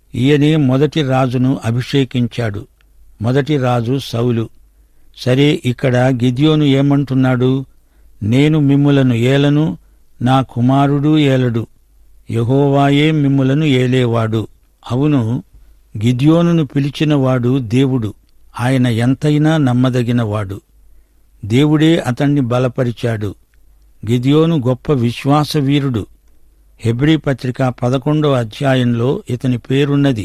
ఈయనే మొదటి రాజును అభిషేకించాడు మొదటి రాజు సౌలు సరే ఇక్కడ గిద్యోను ఏమంటున్నాడు నేను మిమ్ములను ఏలను నా కుమారుడు ఏలడు యహోవాయే మిమ్ములను ఏలేవాడు అవును గిద్యోనును పిలిచినవాడు దేవుడు ఆయన ఎంతైనా నమ్మదగినవాడు దేవుడే అతణ్ణి బలపరిచాడు గిద్యోను గొప్ప విశ్వాసవీరుడు హెబ్రీ పత్రిక పదకొండో అధ్యాయంలో ఇతని పేరున్నది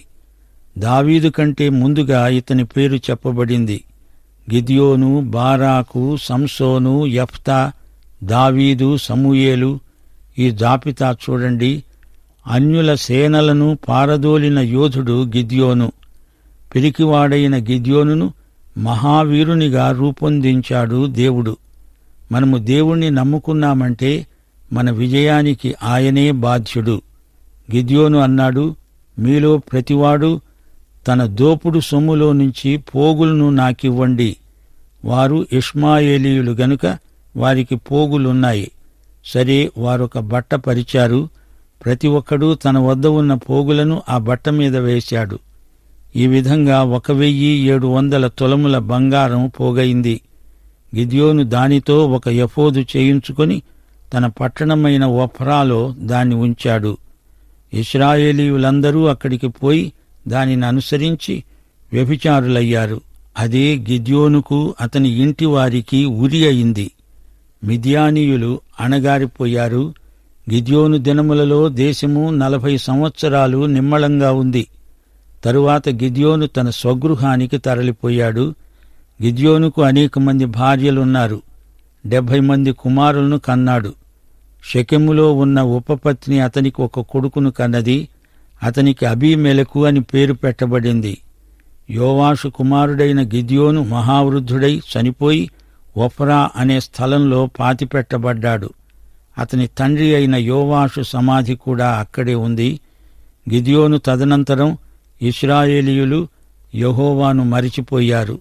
దావీదు కంటే ముందుగా ఇతని పేరు చెప్పబడింది గిద్యోను బారాకు సంసోను యఫ్తా దావీదు సమూయేలు ఈ జాబితా చూడండి అన్యుల సేనలను పారదోలిన యోధుడు గిద్యోను పిరికివాడైన గిద్యోనును మహావీరునిగా రూపొందించాడు దేవుడు మనము దేవుణ్ణి నమ్ముకున్నామంటే మన విజయానికి ఆయనే బాధ్యుడు గిద్యోను అన్నాడు మీలో ప్రతివాడు తన దోపుడు సొమ్ములో నుంచి పోగులను నాకివ్వండి వారు ఇష్మాయేలీయులు గనుక వారికి పోగులున్నాయి సరే వారొక బట్ట పరిచారు ప్రతి ఒక్కడూ తన వద్ద ఉన్న పోగులను ఆ బట్ట మీద వేశాడు ఈ విధంగా ఒక వెయ్యి ఏడు వందల తొలముల బంగారం పోగైంది గిద్యోను దానితో ఒక యఫోదు చేయించుకొని తన పట్టణమైన ఒఫ్రాలో దాన్ని ఉంచాడు ఇస్రాయేలీయులందరూ అక్కడికి పోయి దానిని అనుసరించి వ్యభిచారులయ్యారు అదే గిద్యోనుకు అతని ఇంటి వారికి ఉరి అయింది మిథియానీయులు అణగారిపోయారు గిద్యోను దినములలో దేశము నలభై సంవత్సరాలు నిమ్మళంగా ఉంది తరువాత గిద్యోను తన స్వగృహానికి తరలిపోయాడు గిద్యోనుకు అనేక మంది భార్యలున్నారు డెబ్భై మంది కుమారులను కన్నాడు షెకెములో ఉన్న ఉపపత్ని అతనికి ఒక కొడుకును కన్నది అతనికి అబీమెలకు అని పేరు పెట్టబడింది యోవాషు కుమారుడైన గిద్యోను మహావృద్ధుడై చనిపోయి ఒఫ్రా అనే స్థలంలో పాతిపెట్టబడ్డాడు అతని తండ్రి అయిన యోవాషు సమాధి కూడా అక్కడే ఉంది గిద్యోను తదనంతరం ఇస్రాయేలీయులు యహోవాను మరిచిపోయారు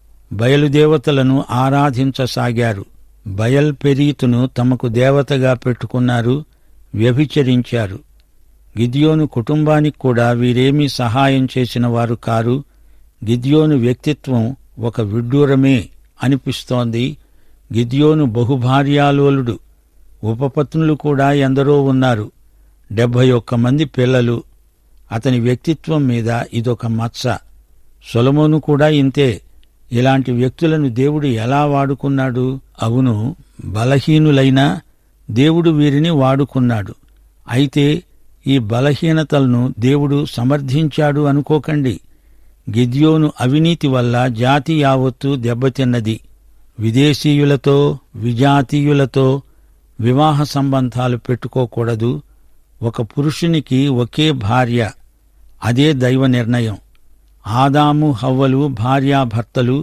బయలుదేవతలను ఆరాధించసాగారు బయల్ పెరీతును తమకు దేవతగా పెట్టుకున్నారు వ్యభిచరించారు గిద్యోను కుటుంబానికి కూడా వీరేమీ సహాయం చేసిన వారు కారు గిద్యోను వ్యక్తిత్వం ఒక విడ్డూరమే అనిపిస్తోంది గిద్యోను బహుభార్యాలోలుడు ఉపపత్నులు కూడా ఎందరో ఉన్నారు డెబ్భై ఒక్క మంది పిల్లలు అతని వ్యక్తిత్వం మీద ఇదొక మచ్చ సొలమోను కూడా ఇంతే ఇలాంటి వ్యక్తులను దేవుడు ఎలా వాడుకున్నాడు అవును బలహీనులైనా దేవుడు వీరిని వాడుకున్నాడు అయితే ఈ బలహీనతలను దేవుడు సమర్థించాడు అనుకోకండి గిద్యోను అవినీతి వల్ల జాతి యావత్తు దెబ్బతిన్నది విదేశీయులతో విజాతీయులతో వివాహ సంబంధాలు పెట్టుకోకూడదు ఒక పురుషునికి ఒకే భార్య అదే దైవ నిర్ణయం ఆదాము హవ్వలు భార్యాభర్తలు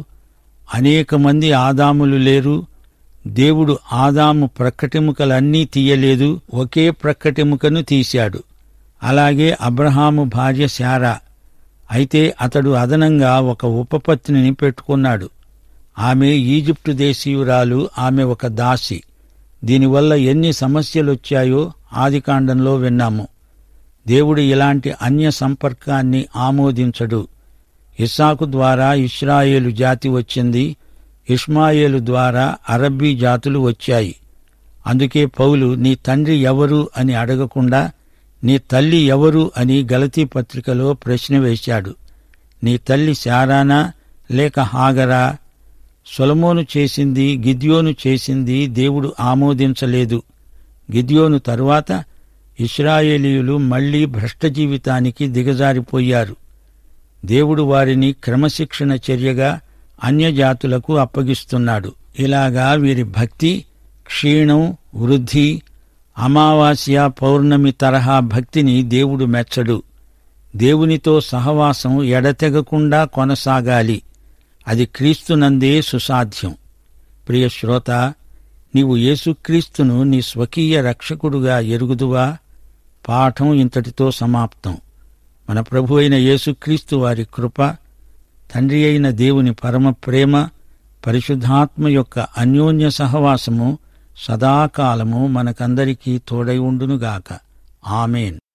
అనేక మంది ఆదాములు లేరు దేవుడు ఆదాము ప్రక్కటెముకలన్నీ తీయలేదు ఒకే ప్రక్కటెముకను తీశాడు అలాగే అబ్రహాము భార్య శారా అయితే అతడు అదనంగా ఒక ఉపపత్నిని పెట్టుకున్నాడు ఆమె ఈజిప్టు దేశీయురాలు ఆమె ఒక దాసి దీనివల్ల ఎన్ని సమస్యలొచ్చాయో ఆదికాండంలో విన్నాము దేవుడు ఇలాంటి అన్య సంపర్కాన్ని ఆమోదించడు ఇస్సాకు ద్వారా ఇస్రాయేలు జాతి వచ్చింది ఇష్మాయేలు ద్వారా అరబ్బీ జాతులు వచ్చాయి అందుకే పౌలు నీ తండ్రి ఎవరు అని అడగకుండా నీ తల్లి ఎవరు అని గలతీ పత్రికలో ప్రశ్న వేశాడు నీ తల్లి శారానా లేక హాగరా సొలమోను చేసింది గిద్యోను చేసింది దేవుడు ఆమోదించలేదు గిద్యోను తరువాత ఇస్రాయేలీయులు మళ్లీ భ్రష్ట జీవితానికి దిగజారిపోయారు దేవుడు వారిని క్రమశిక్షణ చర్యగా అన్యజాతులకు అప్పగిస్తున్నాడు ఇలాగా వీరి భక్తి క్షీణం వృద్ధి అమావాస్య పౌర్ణమి తరహా భక్తిని దేవుడు మెచ్చడు దేవునితో సహవాసం ఎడతెగకుండా కొనసాగాలి అది క్రీస్తునందే సుసాధ్యం ప్రియ శ్రోత నీవు యేసుక్రీస్తును నీ స్వకీయ రక్షకుడుగా ఎరుగుదువా పాఠం ఇంతటితో సమాప్తం మన ప్రభు అయిన యేసుక్రీస్తు వారి కృప తండ్రి అయిన దేవుని పరమ ప్రేమ పరిశుద్ధాత్మ యొక్క అన్యోన్య సహవాసము సదాకాలము మనకందరికీ తోడై ఉండునుగాక ఆమెన్